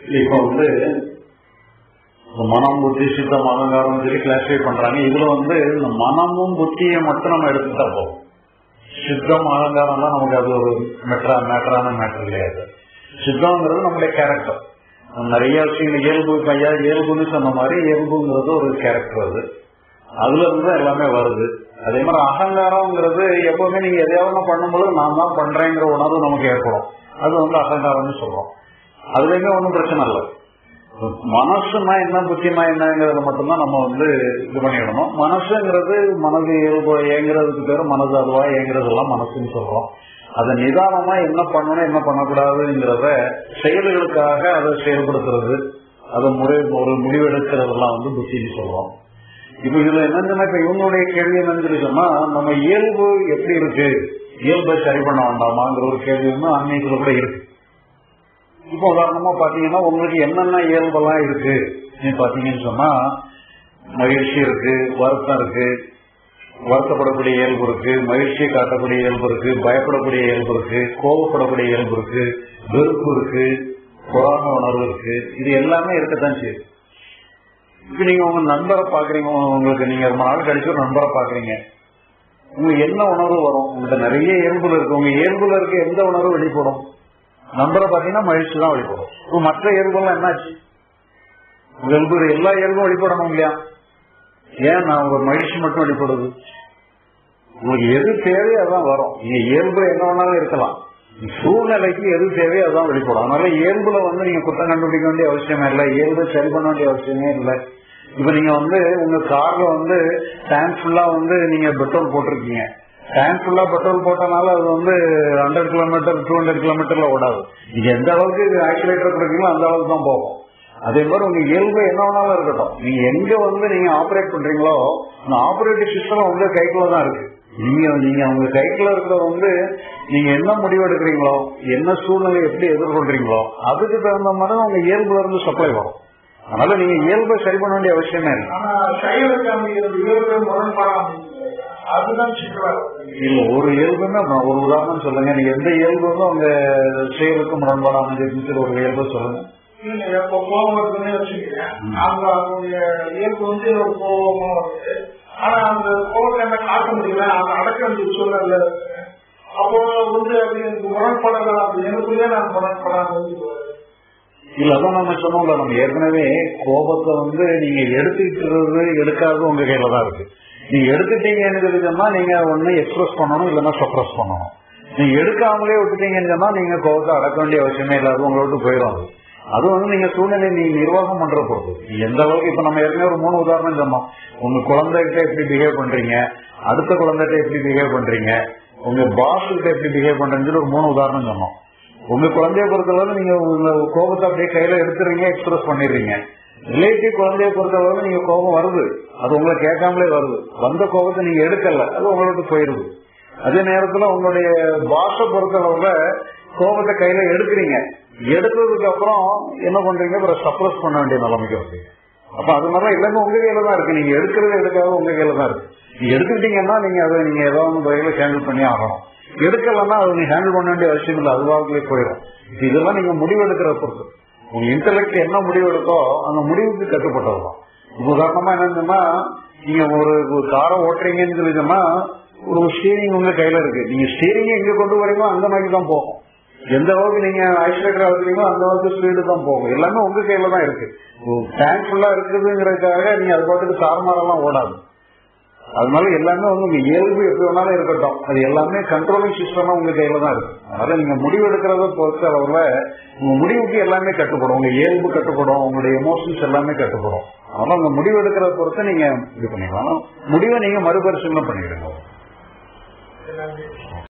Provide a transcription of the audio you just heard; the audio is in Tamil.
இப்ப வந்து மனம் புத்தி சித்தம் அகங்காரம் சொல்லி கிளாசிஃபை பண்றாங்க இதுல வந்து இந்த மனமும் புத்தியை மட்டும் நம்ம எடுத்துட்டா போதும் சித்தம் அகங்காரம் தான் நமக்கு அது ஒரு மெட்ரா மேட்டரான மேட்டர் கிடையாது சித்தம்ங்கிறது நம்முடைய கேரக்டர் நிறைய விஷயங்கள் இயல்பு கையா இயல்புன்னு சொன்ன மாதிரி இயல்புங்கிறது ஒரு கேரக்டர் அது அதுல இருந்து தான் எல்லாமே வருது அதே மாதிரி அகங்காரம்ங்கிறது எப்பவுமே நீங்க எதையாவது பண்ணும்போது நான் தான் பண்றேங்கிற உணர்வு நமக்கு ஏற்படும் அது வந்து அகங்காரம்னு சொல்றோம் அதுலயுமே ஒன்றும் பிரச்சனை இல்லை மனசுனா என்ன புத்தினா என்னங்கிறத மட்டும்தான் நம்ம வந்து இது பண்ணிடணும் மனசுங்கிறது மனது இயல்பு ஏங்குறதுக்கு பேரு மனது அதுவா ஏங்குறதெல்லாம் மனசுன்னு சொல்றோம் அதை நிதானமா என்ன பண்ணணும் என்ன பண்ணக்கூடாதுங்கிறத செயல்களுக்காக அதை செயல்படுத்துறது அதை முறை ஒரு முடிவெடுக்கிறதெல்லாம் வந்து புத்தின்னு சொல்றோம் இப்ப இதுல என்னன்னா இப்ப இவங்களுடைய கேள்வி என்னன்னு சொல்லி சொன்னா நம்ம இயல்பு எப்படி இருக்கு இயல்பை சரி பண்ண வேண்டாமாங்கிற ஒரு கேள்வி வந்து ஆன்மீகத்துல கூட இருக்கு இப்போ உதாரணமா பாத்தீங்கன்னா உங்களுக்கு என்னென்ன இயல்பெல்லாம் இருக்கு நீ பாத்தீங்கன்னு சொன்னா மகிழ்ச்சி இருக்கு வருத்தம் இருக்கு வருத்தப்படக்கூடிய இயல்பு இருக்கு மகிழ்ச்சியை காட்டக்கூடிய இயல்பு இருக்கு பயப்படக்கூடிய இயல்பு இருக்கு கோபப்படக்கூடிய இயல்பு இருக்கு வெறுப்பு இருக்கு பொறாம உணர்வு இருக்கு இது எல்லாமே இருக்கத்தான் செய்யுது இப்ப நீங்க உங்க நண்பரை பாக்குறீங்க உங்களுக்கு நீங்க ரொம்ப நாள் கழிச்சு ஒரு நண்பரை பாக்குறீங்க உங்களுக்கு என்ன உணர்வு வரும் உங்கள்கிட்ட நிறைய இயல்புல இருக்கு உங்க இயல்புல இருக்க எந்த உணர்வு வெளிப்படும் நம்பரை பாத்தீங்கன்னா மகிழ்ச்சி தான் வெளிப்படும் இப்ப மற்ற இயல்புலாம் என்னாச்சு உங்க இயல்பு எல்லா இயல்பும் வெளிப்படணும் இல்லையா ஏன் நான் ஒரு மகிழ்ச்சி மட்டும் வெளிப்படுது உங்களுக்கு எது தேவையோ அதான் வரும் நீங்க இயல்பு என்ன வேணாலும் இருக்கலாம் சூழ்நிலைக்கு எது தேவையோ அதான் வெளிப்படும் அதனால இயல்புல வந்து நீங்க குற்றம் கண்டுபிடிக்க வேண்டிய அவசியமே இல்லை இயல்பு சரி பண்ண வேண்டிய அவசியமே இல்லை இப்ப நீங்க வந்து உங்க கார்ல வந்து டேங்க் ஃபுல்லா வந்து நீங்க பெட்ரோல் போட்டிருக்கீங்க டேங்க் ஃபுல்லா பெட்ரோல் போட்டனால அது வந்து ஹண்ட்ரட் கிலோமீட்டர் டூ ஹண்ட்ரட் கிலோமீட்டர்ல ஓடாது நீங்க எந்த அளவுக்கு ஆக்சிலேட்டர் கொடுக்கீங்களோ அந்த அளவுக்கு தான் போகும் அதே மாதிரி உங்க இயல்பு என்ன வேணாலும் இருக்கட்டும் நீங்க எங்க வந்து நீங்க ஆபரேட் பண்றீங்களோ அந்த ஆபரேட்டிவ் சிஸ்டம் உங்க கைக்குள்ள தான் இருக்கு நீங்க நீங்க உங்க கைக்குள்ள இருக்கிறத வந்து நீங்க என்ன முடிவு எடுக்கிறீங்களோ என்ன சூழ்நிலை எப்படி எதிர்கொள்றீங்களோ அதுக்கு தகுந்த மாதிரி உங்க இயல்புல இருந்து சப்ளை வரும் அதனால நீங்க இயல்பை சரி பண்ண வேண்டிய அவசியமே இல்லை ஆனா செயலுக்கு அந்த இயல்பு முரண்படாம அதுதான் சிக்கலா இல்ல ஒரு இயல்புன்னா நான் ஒரு உதாரணம் சொல்லுங்க நீங்க எந்த இயல்பு வந்து உங்க செயலுக்கு முரண்பாடான இருக்குன்னு ஒரு இயல்பு சொல்லுங்க நீங்க எப்ப கோபம் இருக்குன்னு வச்சுக்கிறேன் அவங்க அவங்களுடைய இயல்பு வந்து ஒரு கோபமா வருது ஆனா அந்த கோபத்தை என்ன காட்ட முடியல அந்த அடக்க வேண்டிய சூழல்ல இருக்கு. அப்போ வந்து அது எனக்கு முரண்படலாம் அப்படி எனக்குள்ளே நான் முரண்படாம இருந்து இல்ல அதான் நம்ம சொன்னோம்ல நம்ம ஏற்கனவே கோபத்தை வந்து நீங்க எடுத்துக்கிறது எடுக்காதது உங்க கையில தான் இருக்கு நீங்க எடுத்துட்டீங்கன்னு சொல்லி சொன்னா நீங்க ஒண்ணு எக்ஸ்பிரஸ் பண்ணணும் இல்லைன்னா சப்ரஸ் பண்ணணும் நீங்க எடுக்காமலே விட்டுட்டீங்கன்னு சொன்னா நீங்க கோபத்தை அடக்க வேண்டிய அவசியமே இல்லை அது உங்களை விட்டு போயிடும் அது. அது வந்து நீங்க சூழ்நிலை நீங்க நிர்வாகம் பண்ற பொறுத்து நீங்க எந்த அளவுக்கு இப்ப நம்ம ஏற்கனவே ஒரு மூணு உதாரணம் சொன்னோம் உங்க குழந்தைகிட்ட எப்படி பிஹேவ் பண்றீங்க அடுத்த குழந்தைகிட்ட எப்படி பிஹேவ் பண்றீங்க உங்க பாஸ் கிட்ட எப்படி பிஹேவ் பண்றீங்கன்னு சொல்லி ஒரு மூணு உதாரணம் சொன்னோம் உங்க குழந்தைய பொறுத்தளவு நீங்க உங்க கோபத்தை அப்படியே கையில எடுத்துறீங்க எக்ஸ்பிரஸ் பண்ணிடுறீங்க ரிலேட்டிவ் குழந்தைய பொறுத்தளவு நீங்க கோபம் வருது அது உங்களை கேட்காமலே வருது வந்த கோபத்தை நீங்க எடுக்கல அது உங்களை விட்டு போயிருது அதே நேரத்துல உங்களுடைய பாஷை பொறுத்தளவுல கோபத்தை கையில எடுக்கிறீங்க எடுத்ததுக்கு அப்புறம் என்ன பண்றீங்க அப்புறம் சப்ரஸ் பண்ண வேண்டிய நிலைமைக்கு வருது அப்ப அது மாதிரி எல்லாமே உங்க கையில தான் இருக்கு நீங்க எடுக்கிறது எடுக்காத உங்க கையில தான் இருக்கு நீங்க எடுத்துக்கிட்டீங்கன்னா நீங்க அதை நீங்க ஏதாவது வகையில ஹேண்டில் பண்ணி ஆகணும் எடுக்கலன்னா அதை நீங்க ஹேண்டில் பண்ண வேண்டிய அவசியம் இல்லை அதுவாகவே போயிடும் இப்ப இதெல்லாம் நீங்க முடிவு எடுக்கிற பொறுத்து உங்க இன்டலெக்ட் என்ன முடிவு எடுக்கோ அந்த முடிவுக்கு கட்டுப்பட்டதுதான் இப்ப உதாரணமா என்னன்னா நீங்க ஒரு ஒரு காரை ஓட்டுறீங்கன்னு சொல்லி சொன்னா ஒரு ஸ்டீரிங் உங்க கையில இருக்கு நீங்க ஸ்டீரிங் எங்க கொண்டு வரீங்களோ அந்த மாதிரி தான் போகும் எந்த அளவுக்கு நீங்க ஐஸ்லேட்டர் இருக்கிறீங்களோ அந்த அளவுக்கு ஸ்பீடு தான் போகும் எல்லாமே உங்க கையில தான் இருக்கு டேங்க் ஃபுல்லா இருக்குதுங்கிறதுக்காக நீங்க அது பாட்டுக்கு தாறுமாறெல்லாம் ஓடாது அதனால எல்லாமே வந்து உங்க இயல்பு எப்படி வேணாலும் இருக்கட்டும் அது எல்லாமே கண்ட்ரோலிங் சிஸ்டம் உங்க கையில தான் இருக்கு அதனால நீங்க முடிவு எடுக்கிறத பொறுத்த அளவுல உங்க முடிவுக்கு எல்லாமே கட்டுப்படும் உங்க இயல்பு கட்டுப்படும் உங்களுடைய எமோஷன்ஸ் எல்லாமே கட்டுப்படும் அதனால உங்க முடிவு எடுக்கிறத பொறுத்து நீங்க இது பண்ணிக்கலாம் ஆனா முடிவை நீங்க மறுபரிசீலனை பண்ணிடுங்க நன்றி